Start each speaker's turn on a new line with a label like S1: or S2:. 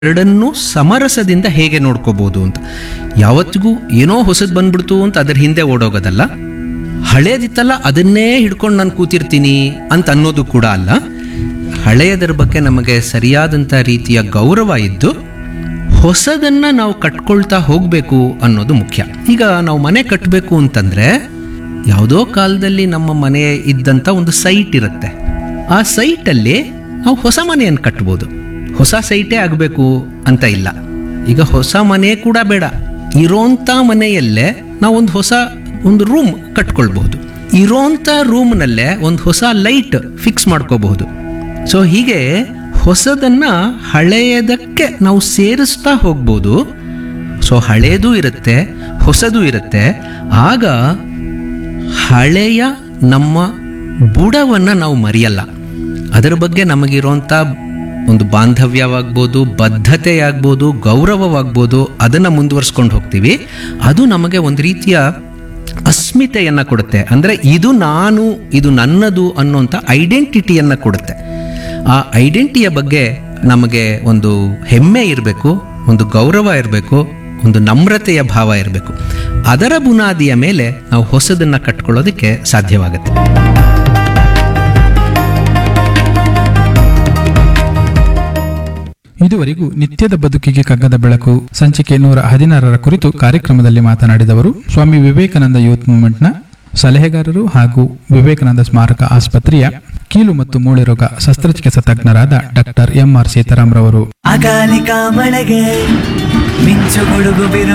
S1: ಎರಡನ್ನೂ ಸಮರಸದಿಂದ ಹೇಗೆ ನೋಡ್ಕೋಬಹುದು ಅಂತ ಯಾವತ್ತಿಗೂ ಏನೋ ಹೊಸದು ಬಂದ್ಬಿಡ್ತು ಅಂತ ಅದ್ರ ಹಿಂದೆ ಓಡೋಗೋದಲ್ಲ ಹಳೇದಿತ್ತಲ್ಲ ಅದನ್ನೇ ಹಿಡ್ಕೊಂಡು ನಾನು ಕೂತಿರ್ತೀನಿ ಅಂತ ಅನ್ನೋದು ಕೂಡ ಅಲ್ಲ ಹಳೆಯದರ ಬಗ್ಗೆ ನಮಗೆ ಸರಿಯಾದಂಥ ರೀತಿಯ ಗೌರವ ಇದ್ದು ಹೊಸದನ್ನ ನಾವು ಕಟ್ಕೊಳ್ತಾ ಹೋಗಬೇಕು ಅನ್ನೋದು ಮುಖ್ಯ ಈಗ ನಾವು ಮನೆ ಕಟ್ಟಬೇಕು ಅಂತಂದ್ರೆ ಯಾವುದೋ ಕಾಲದಲ್ಲಿ ನಮ್ಮ ಮನೆ ಇದ್ದಂಥ ಒಂದು ಸೈಟ್ ಇರುತ್ತೆ ಆ ಸೈಟಲ್ಲಿ ನಾವು ಹೊಸ ಮನೆಯನ್ನು ಕಟ್ಬೋದು ಹೊಸ ಸೈಟೇ ಆಗಬೇಕು ಅಂತ ಇಲ್ಲ ಈಗ ಹೊಸ ಮನೆ ಕೂಡ ಬೇಡ ಇರೋಂಥ ಮನೆಯಲ್ಲೇ ನಾವು ಒಂದು ಹೊಸ ಒಂದು ರೂಮ್ ಕಟ್ಕೊಳ್ಬಹುದು ಇರೋಂಥ ರೂಮ್ನಲ್ಲೇ ಒಂದು ಹೊಸ ಲೈಟ್ ಫಿಕ್ಸ್ ಮಾಡ್ಕೋಬಹುದು ಸೊ ಹೀಗೆ ಹೊಸದನ್ನ ಹಳೆಯದಕ್ಕೆ ನಾವು ಸೇರಿಸ್ತಾ ಹೋಗ್ಬೋದು ಸೊ ಹಳೇದು ಇರುತ್ತೆ ಹೊಸದು ಇರುತ್ತೆ ಆಗ ಹಳೆಯ ನಮ್ಮ ಬುಡವನ್ನು ನಾವು ಮರೆಯಲ್ಲ ಅದರ ಬಗ್ಗೆ ನಮಗಿರುವಂಥ ಒಂದು ಬಾಂಧವ್ಯವಾಗ್ಬೋದು ಬದ್ಧತೆಯಾಗ್ಬೋದು ಗೌರವವಾಗ್ಬೋದು ಅದನ್ನು ಮುಂದುವರ್ಸ್ಕೊಂಡು ಹೋಗ್ತೀವಿ ಅದು ನಮಗೆ ಒಂದು ರೀತಿಯ ಅಸ್ಮಿತೆಯನ್ನು ಕೊಡುತ್ತೆ ಅಂದರೆ ಇದು ನಾನು ಇದು ನನ್ನದು ಅನ್ನೋಂಥ ಐಡೆಂಟಿಟಿಯನ್ನು ಕೊಡುತ್ತೆ ಆ ಐಡೆಂಟಿಟಿಯ ಬಗ್ಗೆ ನಮಗೆ ಒಂದು ಹೆಮ್ಮೆ ಇರಬೇಕು ಒಂದು ಗೌರವ ಇರಬೇಕು ಒಂದು ನಮ್ರತೆಯ ಭಾವ ಇರಬೇಕು ಅದರ ಬುನಾದಿಯ ಮೇಲೆ ನಾವು ಹೊಸದನ್ನು ಕಟ್ಕೊಳ್ಳೋದಕ್ಕೆ ಸಾಧ್ಯವಾಗುತ್ತೆ
S2: ಇದುವರೆಗೂ ನಿತ್ಯದ ಬದುಕಿಗೆ ಕಗ್ಗದ ಬೆಳಕು ಸಂಚಿಕೆ ನೂರ ಹದಿನಾರರ ಕುರಿತು ಕಾರ್ಯಕ್ರಮದಲ್ಲಿ ಮಾತನಾಡಿದವರು ಸ್ವಾಮಿ ವಿವೇಕಾನಂದ ಯೂತ್ ಮೂವ್ಮೆಂಟ್ನ ಸಲಹೆಗಾರರು ಹಾಗೂ ವಿವೇಕಾನಂದ ಸ್ಮಾರಕ ಆಸ್ಪತ್ರೆಯ ಕೀಲು ಮತ್ತು ಮೂಳೆ ರೋಗ ಶಸ್ತ್ರಚಿಕಿತ್ಸಾ ತಜ್ಞರಾದ ಡಾಕ್ಟರ್ ಎಂಆರ್ ಸೀತಾರಾಮ್ ರವರು
S3: ಅಕಾಲಿಕ ಮಳೆಗೆ ಮಿಂಚು ಗುಡುಗು ಬಿರು